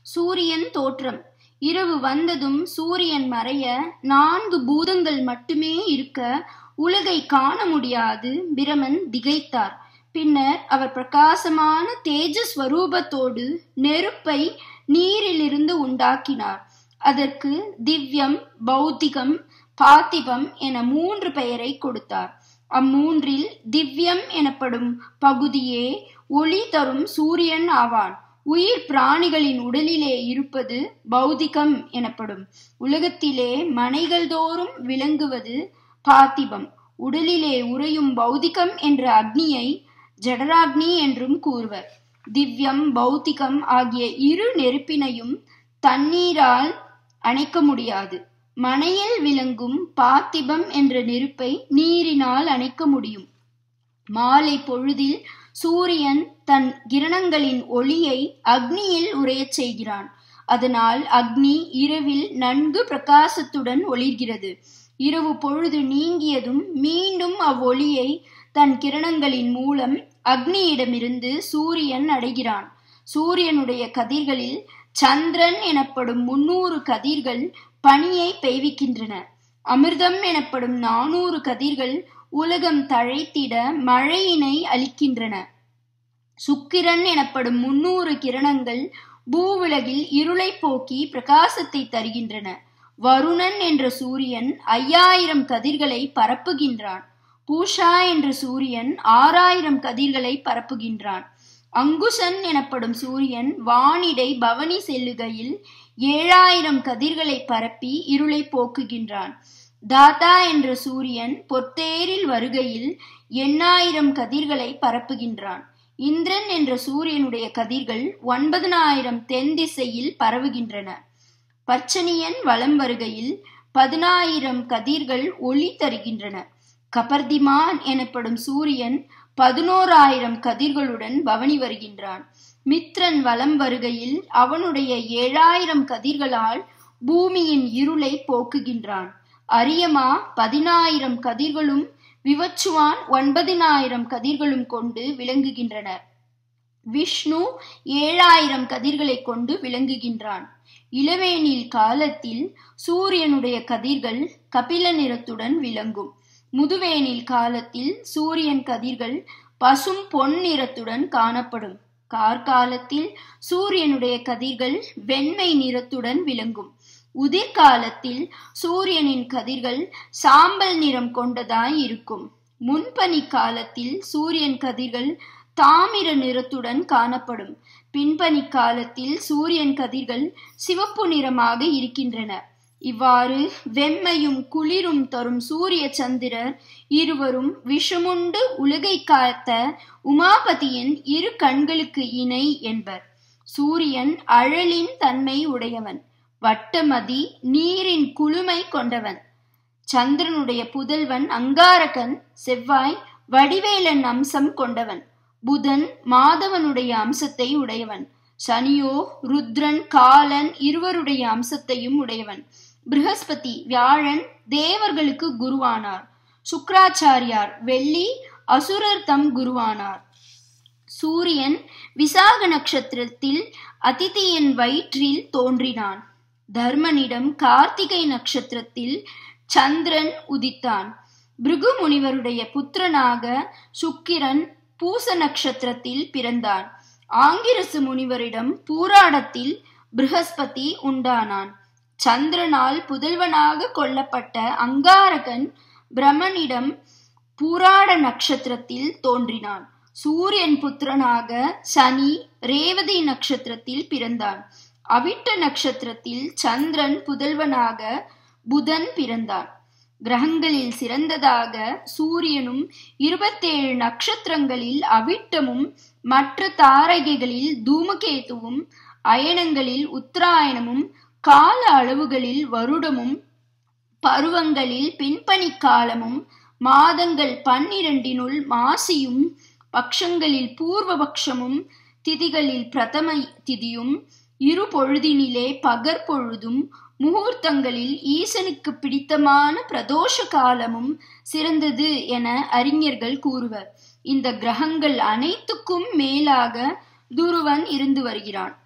சூரியன் தோற்றம் இரவு வந்ததும் சூரியன் மறைய நான்கு பூதங்கள் மட்டுமே இருக்க உலகை காண முடியாது பிரமன் திகைத்தார் பின்னர் அவர் பிரகாசமான தேஜஸ்வரூபத்தோடு நெருப்பை நீரிலிருந்து உண்டாக்கினார் அதற்கு திவ்யம் பௌத்திகம் பாத்திபம் என மூன்று பெயரை கொடுத்தார் அம்மூன்றில் திவ்யம் எனப்படும் பகுதியே ஒளி தரும் சூரியன் ஆவான் உயிர் பிராணிகளின் உடலிலே இருப்பது பௌதிகம் எனப்படும் உலகத்திலே மனைகள் தோறும் விளங்குவது பாத்திபம் உடலிலே உறையும் பௌதிகம் என்ற அக்னியை ஜடராக்னி என்றும் கூறுவர் திவ்யம் பௌத்திகம் ஆகிய இரு நெருப்பினையும் தண்ணீரால் அணைக்க முடியாது மனையில் விளங்கும் பாத்திபம் என்ற நெருப்பை நீரினால் அணைக்க முடியும் மாலை பொழுதில் சூரியன் தன் கிரணங்களின் ஒளியை அக்னியில் உரையச் செய்கிறான் அதனால் அக்னி இரவில் நன்கு பிரகாசத்துடன் ஒளிர்கிறது இரவு பொழுது நீங்கியதும் மீண்டும் அவ்வொளியை தன் கிரணங்களின் மூலம் அக்னியிடமிருந்து சூரியன் அடைகிறான் சூரியனுடைய கதிர்களில் சந்திரன் எனப்படும் முன்னூறு கதிர்கள் பனியை பெய்விக்கின்றன அமிர்தம் எனப்படும் நானூறு கதிர்கள் உலகம் தழைத்திட மழையினை அளிக்கின்றன சுக்கிரன் எனப்படும் முன்னூறு கிரணங்கள் பூவுலகில் இருளை போக்கி பிரகாசத்தை தருகின்றன வருணன் என்ற சூரியன் ஐயாயிரம் கதிர்களை பரப்புகின்றான் பூஷா என்ற சூரியன் ஆறாயிரம் கதிர்களை பரப்புகின்றான் அங்குசன் எனப்படும் சூரியன் வானிடை பவனி செல்லுகையில் ஏழாயிரம் கதிர்களை பரப்பி இருளை போக்குகின்றான் தாத்தா என்ற சூரியன் பொத்தேரில் வருகையில் எண்ணாயிரம் கதிர்களை பரப்புகின்றான் இந்திரன் என்ற சூரியனுடைய கதிர்கள் ஒன்பதனாயிரம் தென் திசையில் பரவுகின்றன பச்சனியன் வலம் வருகையில் பதினாயிரம் கதிர்கள் ஒளி தருகின்றன கபர்திமான் எனப்படும் சூரியன் பதினோராயிரம் கதிர்களுடன் பவனி வருகின்றான் மித்ரன் வலம் வருகையில் அவனுடைய ஏழாயிரம் கதிர்களால் பூமியின் இருளை போக்குகின்றான் அரியமா பதினாயிரம் கதிர்களும் விவச்சுவான் ஒன்பதினாயிரம் கதிர்களும் கொண்டு விளங்குகின்றனர் விஷ்ணு ஏழாயிரம் கதிர்களை கொண்டு விளங்குகின்றான் இளவேனில் காலத்தில் சூரியனுடைய கதிர்கள் கபில நிறத்துடன் விளங்கும் முதுவேனில் காலத்தில் சூரியன் கதிர்கள் பசும் பொன் நிறத்துடன் காணப்படும் கார்காலத்தில் சூரியனுடைய கதிர்கள் வெண்மை நிறத்துடன் விளங்கும் உதிர்காலத்தில் சூரியனின் கதிர்கள் சாம்பல் நிறம் கொண்டதாய் இருக்கும் முன்பனி காலத்தில் சூரியன் கதிர்கள் தாமிர நிறத்துடன் காணப்படும் பின்பனி காலத்தில் சூரியன் கதிர்கள் சிவப்பு நிறமாக இருக்கின்றன இவ்வாறு வெம்மையும் குளிரும் தரும் சூரிய சந்திரர் இருவரும் விஷமுண்டு உலகை காத்த உமாபதியின் இரு கண்களுக்கு இணை என்பர் சூரியன் அழலின் தன்மை உடையவன் வட்டமதி நீரின் குளுமை கொண்டவன் சந்திரனுடைய புதல்வன் அங்காரகன் செவ்வாய் வடிவேலன் அம்சம் கொண்டவன் புதன் மாதவனுடைய அம்சத்தை உடையவன் சனியோ ருத்ரன் காலன் இருவருடைய அம்சத்தையும் உடையவன் ப்ரஹஸ்பதி வியாழன் தேவர்களுக்கு குருவானார் சுக்ராச்சாரியார் வெள்ளி அசுரர் தம் குருவானார் சூரியன் விசாக நட்சத்திரத்தில் அதிதியின் வயிற்றில் தோன்றினான் தர்மனிடம் கார்த்திகை நட்சத்திரத்தில் சந்திரன் உதித்தான் பிருகு முனிவருடைய புத்திரனாக சுக்கிரன் பூச நட்சத்திரத்தில் பிறந்தான் ஆங்கிரசு முனிவரிடம் பூராடத்தில் ப்ரஹஸ்பதி உண்டானான் சந்திரனால் புதல்வனாக கொல்லப்பட்ட அங்காரகன் பிரமனிடம் பூராட நட்சத்திரத்தில் தோன்றினான் சூரியன் புத்திரனாக சனி ரேவதி நட்சத்திரத்தில் பிறந்தான் அவிட்ட நட்சத்திரத்தில் சந்திரன் புதல்வனாக புதன் பிறந்தான் கிரகங்களில் சிறந்ததாக சூரியனும் இருபத்தேழு நட்சத்திரங்களில் அவிட்டமும் மற்ற தாரகைகளில் தூமகேதுவும் அயனங்களில் உத்தராயணமும் கால அளவுகளில் வருடமும் பருவங்களில் பின்பனி காலமும் மாதங்கள் பன்னிரண்டினுள் மாசியும் பக்ஷங்களில் பூர்வபக்ஷமும் திதிகளில் பிரதம திதியும் இரு பொழுதினிலே பகற்பொழுதும் முகூர்த்தங்களில் ஈசனுக்கு பிடித்தமான பிரதோஷ காலமும் சிறந்தது என அறிஞர்கள் கூறுவர் இந்த கிரகங்கள் அனைத்துக்கும் மேலாக துருவன் இருந்து வருகிறான்